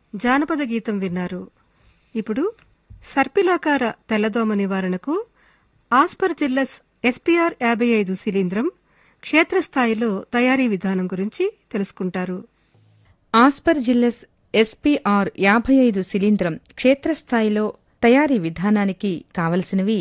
జానపద గీతం విన్నారు ఇప్పుడు సర్పిలాకార తెల్లదోమ నివారణకు ఆస్పర్జిల్లస్ ఎస్పీఆర్ యాభై ఐదు శిలీంద్రం క్షేత్రస్థాయిలో తయారీ విధానం గురించి తెలుసుకుంటారు ఆస్పర్జిల్లస్ ఎస్పీఆర్ యాభై ఐదు శిలీంద్రం క్షేత్రస్థాయిలో తయారీ విధానానికి కావలసినవి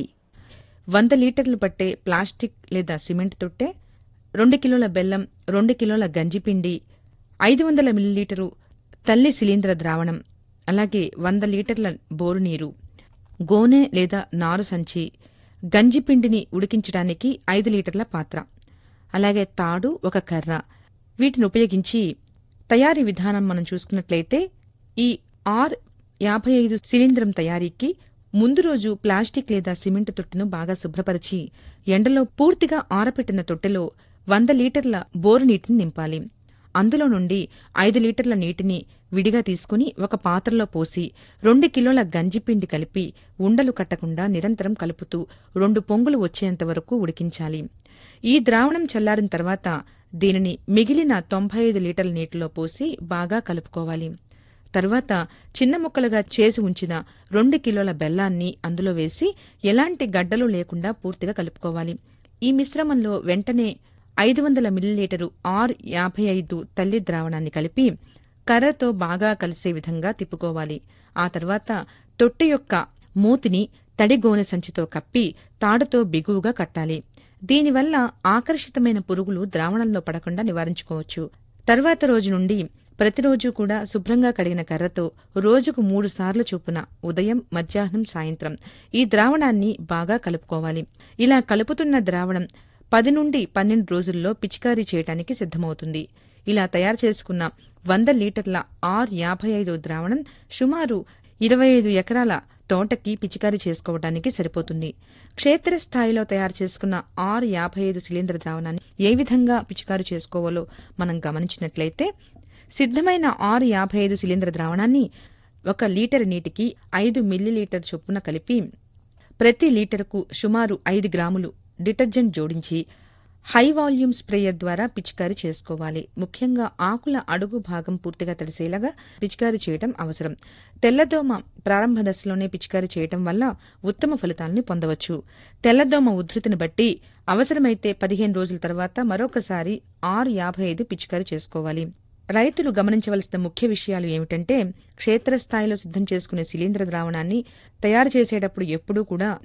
వంద లీటర్లు పట్టే ప్లాస్టిక్ లేదా సిమెంట్ తొట్టె రెండు కిలోల బెల్లం రెండు కిలోల గంజిపిండి ఐదు వందల మిల్లీలీటరు తల్లి శిలీంద్ర ద్రావణం అలాగే వంద లీటర్ల బోరు నీరు గోనె లేదా నారు సంచి గంజిపిండిని ఉడికించడానికి ఐదు లీటర్ల పాత్ర అలాగే తాడు ఒక కర్ర వీటిని ఉపయోగించి తయారీ విధానం మనం చూసుకున్నట్లయితే ఈ ఆర్ యాభై ఐదు శిలీంద్రం తయారీకి ముందు రోజు ప్లాస్టిక్ లేదా సిమెంట్ తొట్టెను బాగా శుభ్రపరిచి ఎండలో పూర్తిగా ఆరపెట్టిన తొట్టెలో వంద లీటర్ల బోరు నీటిని నింపాలి అందులో నుండి ఐదు లీటర్ల నీటిని విడిగా తీసుకుని ఒక పాత్రలో పోసి రెండు కిలోల గంజిపిండి కలిపి ఉండలు కట్టకుండా నిరంతరం కలుపుతూ రెండు పొంగులు వచ్చేంత వరకు ఉడికించాలి ఈ ద్రావణం చల్లారిన తర్వాత దీనిని మిగిలిన తొంభై ఐదు లీటర్ల నీటిలో పోసి బాగా కలుపుకోవాలి తరువాత చిన్న ముక్కలుగా చేసి ఉంచిన రెండు కిలోల బెల్లాన్ని అందులో వేసి ఎలాంటి గడ్డలు లేకుండా పూర్తిగా కలుపుకోవాలి ఈ మిశ్రమంలో వెంటనే ఐదు వందల మిల్లీలీటరు ఆర్ యాభై ఐదు తల్లి ద్రావణాన్ని కలిపి కర్రతో బాగా కలిసే విధంగా తిప్పుకోవాలి ఆ తర్వాత తొట్టె యొక్క మూతిని తడి గోనె సంచితో కప్పి తాడుతో బిగువుగా కట్టాలి దీనివల్ల ఆకర్షితమైన పురుగులు ద్రావణంలో పడకుండా నివారించుకోవచ్చు తర్వాత రోజు నుండి ప్రతిరోజు కూడా శుభ్రంగా కడిగిన కర్రతో రోజుకు మూడు సార్లు చొప్పున ఉదయం మధ్యాహ్నం సాయంత్రం ఈ ద్రావణాన్ని బాగా కలుపుకోవాలి ఇలా కలుపుతున్న ద్రావణం పది నుండి పన్నెండు రోజుల్లో పిచికారీ చేయడానికి సిద్ధమవుతుంది ఇలా తయారు చేసుకున్న వంద లీటర్ల ఆర్ యాభై ఐదు ద్రావణం సుమారు ఇరవై ఐదు ఎకరాల తోటకి పిచికారీ చేసుకోవడానికి సరిపోతుంది క్షేత్రస్థాయిలో తయారు చేసుకున్న ఆర్ యాభై ఐదు శిలీంద్ర ద్రావణాన్ని ఏ విధంగా పిచికారీ చేసుకోవాలో మనం గమనించినట్లయితే సిద్ధమైన ఆరు యాభై ఐదు శిలీంద్ర ద్రావణాన్ని ఒక లీటర్ నీటికి ఐదు మిల్లీలీటర్ చొప్పున కలిపి ప్రతి లీటరుకు సుమారు ఐదు గ్రాములు డిటర్జెంట్ జోడించి హై వాల్యూమ్ స్ప్రేయర్ ద్వారా పిచికారీ చేసుకోవాలి ముఖ్యంగా ఆకుల అడుగు భాగం పూర్తిగా తడిసేలాగా పిచికారీ చేయడం అవసరం తెల్లదోమ ప్రారంభ దశలోనే పిచికారీ చేయడం వల్ల ఉత్తమ ఫలితాలను పొందవచ్చు తెల్లదోమ ఉధృతిని బట్టి అవసరమైతే పదిహేను రోజుల తర్వాత మరొకసారి ఆరు యాభై ఐదు పిచికారీ చేసుకోవాలి రైతులు గమనించవలసిన ముఖ్య విషయాలు ఏమిటంటే క్షేత్రస్థాయిలో సిద్ధం చేసుకునే శిలీంద్ర ద్రావణాన్ని తయారు చేసేటప్పుడు ఎప్పుడూ కూడా